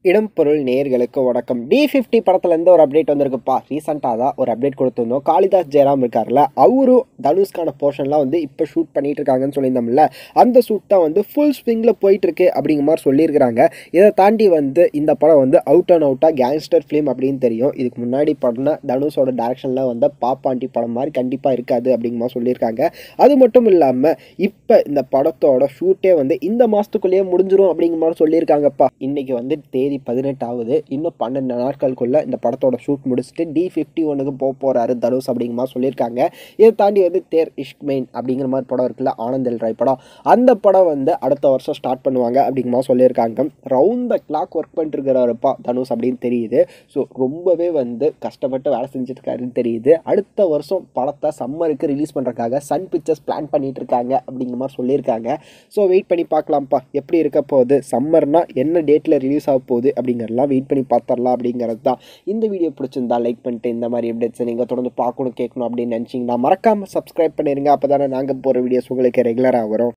இடம் பொருள் நேர்களுக்கு வணக்கம் டி ஃபிஃப்டி படத்துலேருந்து ஒரு அப்டேட் வந்திருக்குப்பா ரீசெண்டாக தான் ஒரு அப்டேட் கொடுத்துருந்தோம் காளிதாஸ் ஜெயராம் இருக்கார்ல அவரும் தனுஷ்கான போர்ஷன்லாம் வந்து இப்போ ஷூட் பண்ணிட்டு இருக்காங்கன்னு சொல்லியிருந்தோம்ல அந்த ஷூட் தான் வந்து ஃபுல் ஸ்விங்கில் போயிட்டு இருக்கு அப்படிங்கிற மாதிரி சொல்லியிருக்கிறாங்க இதை தாண்டி வந்து இந்த படம் வந்து அவுட் அண்ட் அவுட்டாக கேங்ஸ்டர் ஃபிலிம் அப்படின்னு தெரியும் இதுக்கு முன்னாடி பண்ண தனுஷோட டேரக்ஷனில் வந்த பாப்பாண்டி படம் மாதிரி கண்டிப்பாக இருக்காது அப்படிங்கிற மாதிரி சொல்லியிருக்காங்க அது மட்டும் இல்லாமல் இப்போ இந்த படத்தோட ஷூட்டே வந்து இந்த மாதத்துக்குள்ளேயே முடிஞ்சிரும் அப்படிங்கிற மாதிரி சொல்லியிருக்காங்கப்பா இன்னைக்கு வந்து தேதி பதினெட்டு ஆகுது இன்னும் பன்னெண்டு நாட்களுக்குள்ள இந்த படத்தோட ஷூட் முடிச்சுட்டு டி ஃபிஃப்டி ஒனுக்கு போக போகிறாரு தனுஷ் அப்படிங்கிற மாதிரி சொல்லியிருக்காங்க இதை தாண்டி வந்து தேர் இஷ்க்மெயின் அப்படிங்கிற மாதிரி படம் இருக்குல்ல ஆனந்தல் ராய் படம் அந்த படம் வந்து அடுத்த வருஷம் ஸ்டார்ட் பண்ணுவாங்க அப்படிங்கிற மாதிரி சொல்லியிருக்காங்க ரவுண்ட் த கிளாக் ஒர்க் பண்ணிட்டு இருக்கிறாருப்பா தனுஷ் அப்படின்னு தெரியுது ஸோ ரொம்பவே வந்து கஷ்டப்பட்டு வேலை செஞ்சுட்டு இருக்காருன்னு தெரியுது அடுத்த வருஷம் படத்தை சம்மருக்கு ரிலீஸ் பண்ணுறதுக்காக சன் பிக்சர்ஸ் பிளான் பண்ணிட்டு இருக்காங்க அப்படிங்கிற மாதிரி சொல்லியிருக்காங்க ஸோ வெயிட் பண்ணி பார்க்கலாம்ப்பா எப்படி இருக்க போகுது சம்மர்னா என்ன டேட்டில் ரிலீஸ் ஆக போகுது அப்படிங்கிறதெல்லாம் வெயிட் பண்ணி பார்த்துடலாம் அப்படிங்கிறது தான் இந்த வீடியோ பிடிச்சிருந்தா லைக் பண்ணிட்டு இந்த மாதிரி அப்டேட்ஸை நீங்கள் தொடர்ந்து பார்க்கணும் கேட்கணும் அப்படின்னு நினச்சிங்கன்னா மறக்காமல் சப்ஸ்கிரைப் பண்ணிடுங்க அப்போ தானே நாங்கள் போகிற வீடியோஸ் உங்களுக்கு ரெகுலராக வரும்